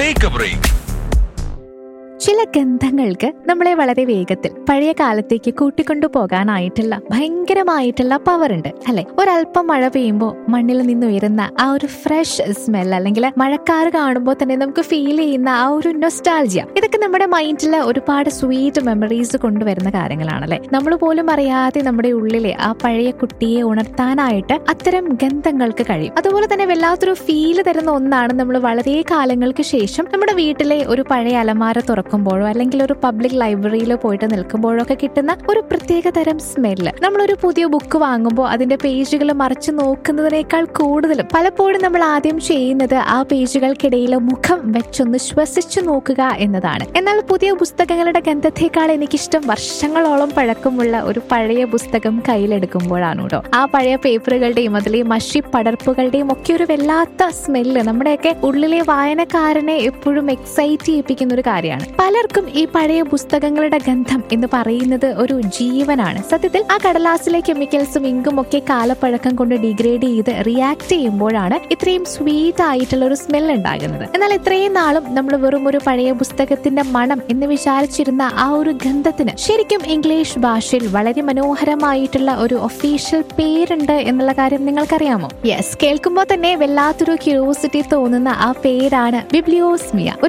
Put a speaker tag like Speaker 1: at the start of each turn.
Speaker 1: take A break
Speaker 2: ചില ഗന്ധങ്ങൾക്ക് നമ്മളെ വളരെ വേഗത്തിൽ പഴയ കാലത്തേക്ക് കൂട്ടിക്കൊണ്ടു പോകാനായിട്ടുള്ള ഭയങ്കരമായിട്ടുള്ള പവർ ഉണ്ട് അല്ലെ ഒരല്പം മഴ പെയ്യുമ്പോൾ മണ്ണിൽ നിന്ന് ഉയരുന്ന ആ ഒരു ഫ്രഷ് സ്മെൽ അല്ലെങ്കിൽ മഴക്കാറ് കാണുമ്പോൾ തന്നെ നമുക്ക് ഫീൽ ചെയ്യുന്ന ആ ഒരു നൊസ്റ്റാൾജിയ ഇതൊക്കെ നമ്മുടെ മൈൻഡിൽ ഒരുപാട് സ്വീറ്റ് മെമ്മറീസ് കൊണ്ടുവരുന്ന കാര്യങ്ങളാണല്ലേ നമ്മൾ പോലും അറിയാതെ നമ്മുടെ ഉള്ളിലെ ആ പഴയ കുട്ടിയെ ഉണർത്താനായിട്ട് അത്തരം ഗന്ധങ്ങൾക്ക് കഴിയും അതുപോലെ തന്നെ വല്ലാത്തൊരു ഫീല് തരുന്ന ഒന്നാണ് നമ്മൾ വളരെ കാലങ്ങൾക്ക് ശേഷം നമ്മുടെ വീട്ടിലെ ഒരു പഴയ അലമാര തുറക്കുമ്പോഴോ അല്ലെങ്കിൽ ഒരു പബ്ലിക് ലൈബ്രറിയിലോ പോയിട്ട് നിൽക്കുമ്പോഴോ ഒക്കെ കിട്ടുന്ന ഒരു പ്രത്യേക തരം സ്മെല്ല് നമ്മളൊരു പുതിയ ബുക്ക് വാങ്ങുമ്പോൾ അതിന്റെ പേജുകൾ മറിച്ച് നോക്കുന്നതിനേക്കാൾ കൂടുതലും പലപ്പോഴും നമ്മൾ ആദ്യം ചെയ്യുന്നത് ആ പേജുകൾക്കിടയിൽ മുഖം വെച്ചൊന്ന് ശ്വസിച്ചു നോക്കുക എന്നതാണ് എന്നാൽ പുതിയ പുസ്തകങ്ങളുടെ ഗന്ധത്തെക്കാൾ എനിക്കിഷ്ടം വർഷങ്ങളോളം പഴക്കമുള്ള ഒരു പഴയ പുസ്തകം കയ്യിലെടുക്കുമ്പോഴാണ് കേട്ടോ ആ പഴയ പേപ്പറുകളുടെയും അതിലെ മഷി പടർപ്പുകളുടെയും ഒക്കെ ഒരു വല്ലാത്ത സ്മെല്ല് നമ്മുടെയൊക്കെ ഉള്ളിലെ വായനക്കാരനെ എപ്പോഴും എക്സൈറ്റ് ചെയ്യിപ്പിക്കുന്ന ഒരു കാര്യമാണ് പലർക്കും ഈ പഴയ പുസ്തകങ്ങളുടെ ഗന്ധം എന്ന് പറയുന്നത് ഒരു ജീവനാണ് സത്യത്തിൽ ആ കടലാസിലെ കെമിക്കൽസും ഇങ്കും ഒക്കെ കാലപ്പഴക്കം കൊണ്ട് ഡിഗ്രേഡ് ചെയ്ത് റിയാക്ട് ചെയ്യുമ്പോഴാണ് ഇത്രയും സ്വീറ്റ് ആയിട്ടുള്ള ഒരു സ്മെൽ ഉണ്ടാകുന്നത് എന്നാൽ ഇത്രയും നാളും നമ്മൾ വെറും ഒരു പഴയ പുസ്തകത്തിന്റെ മണം എന്ന് വിചാരിച്ചിരുന്ന ആ ഒരു ഗന്ധത്തിന് ശരിക്കും ഇംഗ്ലീഷ് ഭാഷയിൽ വളരെ മനോഹരമായിട്ടുള്ള ഒരു ഒഫീഷ്യൽ പേരുണ്ട് എന്നുള്ള കാര്യം നിങ്ങൾക്കറിയാമോ യെസ് കേൾക്കുമ്പോൾ തന്നെ വല്ലാത്തൊരു ക്യൂരിയോസിറ്റി തോന്നുന്ന ആ പേരാണ് ബിബ്ലിയോസ്മിയ ഒരു